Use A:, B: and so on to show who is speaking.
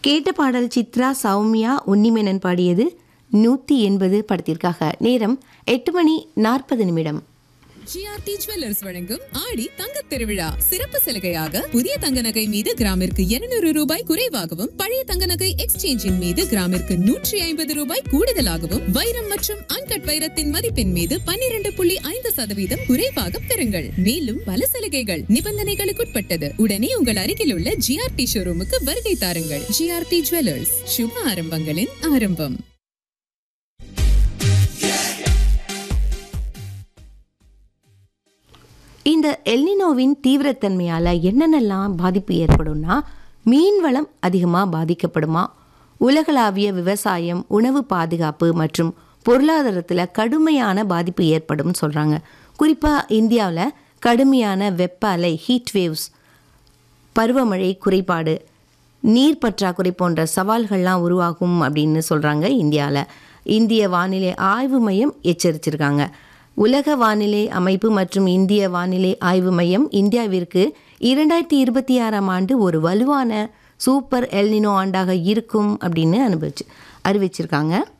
A: கேட்ட பாடல் சித்ரா சௌமியா உன்னிமேனன் பாடியது நூற்றி எண்பது படத்திற்காக நேரம் எட்டு மணி நாற்பது நிமிடம்
B: ஜிஆர்டி ஜுவல்லர்ஸ் வழங்கும் ஆடி தங்கத் திருவிழா சிறப்பு சலுகையாக புதிய தங்க நகை மீது கிராமிற்கு 200 ரூபாய் குறைவாகவும் பழைய தங்க நகை எக்ஸ்சேஞ்சின் மீது கிராமிற்கு நூற்றி ஐம்பது ரூபாய் கூடுதலாகவும் வைரம் மற்றும் அன்கட் வைரத்தின் மதிப்பின் மீது 12.5% புள்ளி ஐந்து சதவீதம் குறைவாக பெறுங்கள் மேலும் பல சலுகைகள் நிபந்தனைகளுக்குட்பட்டது உடனே உங்கள் அருகில் உள்ள ஜிஆர்டி ஷோரூமுக்கு வருகை தாருங்கள் ஜிஆர்டி ஜுவல்லர்ஸ் சுப ஆரம்பங்களின் ஆரம்பம்
A: இந்த எல்னினோவின் தீவிரத்தன்மையால் என்னென்னலாம் பாதிப்பு ஏற்படும்னா மீன் வளம் அதிகமாக பாதிக்கப்படுமா உலகளாவிய விவசாயம் உணவு பாதுகாப்பு மற்றும் பொருளாதாரத்தில் கடுமையான பாதிப்பு ஏற்படும் சொல்கிறாங்க குறிப்பாக இந்தியாவில் கடுமையான வெப்ப அலை ஹீட் வேவ்ஸ் பருவமழை குறைபாடு நீர் பற்றாக்குறை போன்ற சவால்கள்லாம் உருவாகும் அப்படின்னு சொல்கிறாங்க இந்தியாவில் இந்திய வானிலை ஆய்வு மையம் எச்சரிச்சிருக்காங்க உலக வானிலை அமைப்பு மற்றும் இந்திய வானிலை ஆய்வு மையம் இந்தியாவிற்கு இரண்டாயிரத்தி இருபத்தி ஆறாம் ஆண்டு ஒரு வலுவான சூப்பர் எல்னினோ ஆண்டாக இருக்கும் அப்படின்னு அனுபவிச்சு அறிவிச்சிருக்காங்க